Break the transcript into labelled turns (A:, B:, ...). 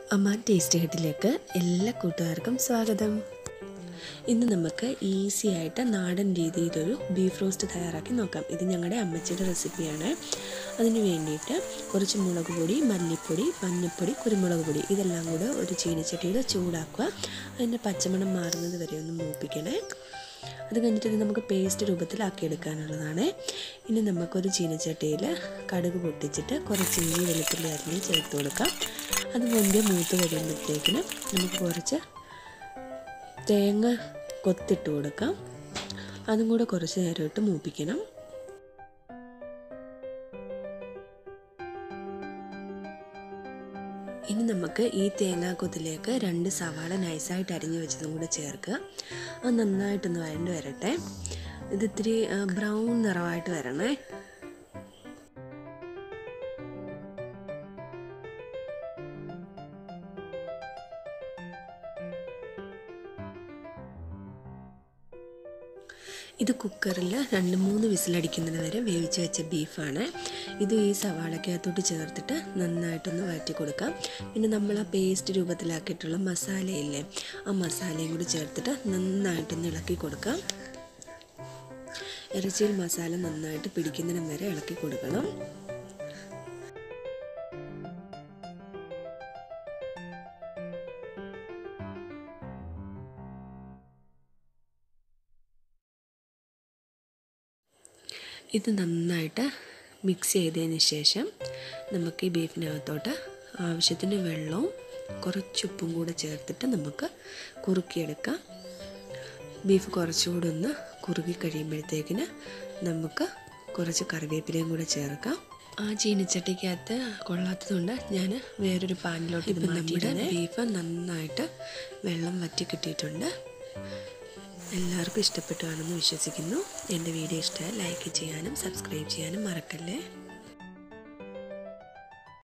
A: അമ്മ ടേസ്റ്റ് ഹട്ടിലേക്ക് എല്ലാ കൂട്ടുകാർക്കും സ്വാഗതം ഇന്ന് നമുക്ക് ഈസി ആയിട്ട് നാടൻ രീതിയിലൊരു ബീഫ് റോസ്റ്റ് തയ്യാറാക്കി നോക്കാം ഇത് ഞങ്ങളുടെ അമ്മച്ചിയുടെ റെസിപ്പിയാണ് അതിന് വേണ്ടിയിട്ട് കുറച്ച് മുളക് പൊടി മല്ലിപ്പൊടി മഞ്ഞൾപ്പൊടി കുരുമുളക് പൊടി ഇതെല്ലാം കൂടെ ഒരു ചീനിച്ചട്ടിയിൽ ചൂടാക്കുക അതിൻ്റെ പച്ചമണം മാറുന്നത് വരെ ഒന്ന് മൂപ്പിക്കണേ അത് കഴിഞ്ഞിട്ട് ഇത് നമുക്ക് പേസ്റ്റ് രൂപത്തിലാക്കി എടുക്കാനുള്ളതാണ് ഇനി നമുക്കൊരു ചീനച്ചട്ടിയിൽ കടുക് പൊട്ടിച്ചിട്ട് കുറച്ച് ഇഞ്ചി വെളുത്തുള്ളി അരിഞ്ഞ് ചേർത്ത് കൊടുക്കാം അത് മുൻപേ മൂത്ത് കഴിയുമ്പോഴത്തേക്കിന് നമുക്ക് കുറച്ച് തേങ്ങ കൊത്തിട്ട് കൊടുക്കാം അതും കൂടെ കുറച്ച് നേരം ഇട്ട് മൂപ്പിക്കണം ഇനി നമുക്ക് ഈ തേങ്ങാക്കൊത്തിലേക്ക് രണ്ട് സവാള നൈസായിട്ട് അരിഞ്ഞു വെച്ചതും കൂടെ ചേർക്കുക അത് നന്നായിട്ടൊന്ന് വഴണ്ട് വരട്ടെ ഇത് ഇത്തിരി ബ്രൗൺ നിറമായിട്ട് വരണേ ഇത് കുക്കറിൽ രണ്ട് മൂന്ന് വിസിലടിക്കുന്നത് വരെ വേവിച്ച് വെച്ച ബീഫാണ് ഇത് ഈ സവാളക്കകത്തോട്ട് ചേർത്തിട്ട് നന്നായിട്ടൊന്ന് വഴറ്റി കൊടുക്കാം പിന്നെ നമ്മൾ ആ പേസ്റ്റ് രൂപത്തിലാക്കിയിട്ടുള്ള മസാലയില്ലേ ആ മസാലയും കൂടി ചേർത്തിട്ട് നന്നായിട്ടൊന്ന് ഇളക്കി കൊടുക്കാം ഇറച്ചിയിൽ മസാല നന്നായിട്ട് പിടിക്കുന്നതിനും വരെ ഇളക്കി കൊടുക്കണം ഇത് നന്നായിട്ട് മിക്സ് ചെയ്തതിന് ശേഷം നമുക്ക് ഈ ബീഫിനകത്തോട്ട് ആവശ്യത്തിന് വെള്ളവും കുറച്ച് ഉപ്പും കൂടെ ചേർത്തിട്ട് നമുക്ക് കുറുക്കിയെടുക്കാം ബീഫ് കുറച്ചുകൂടെ ഒന്ന് കുറുകി കഴിയുമ്പോഴത്തേക്കിന് നമുക്ക് കുറച്ച് കറിവേപ്പിലയും കൂടെ ചേർക്കാം ആ ചീനിച്ചട്ടിക്കകത്ത് കൊള്ളാത്തതുകൊണ്ട് ഞാൻ വേറൊരു പാനിലോട്ട് ഇത് മാറ്റിയിട്ട് ബീഫ് നന്നായിട്ട് വെള്ളം വറ്റി കിട്ടിയിട്ടുണ്ട് എല്ലാവർക്കും ഇഷ്ടപ്പെട്ടു കാണുമെന്ന് വിശ്വസിക്കുന്നു എൻ്റെ വീഡിയോ ഇഷ്ടമായി ലൈക്ക് ചെയ്യാനും സബ്സ്ക്രൈബ് ചെയ്യാനും മറക്കല്ലേ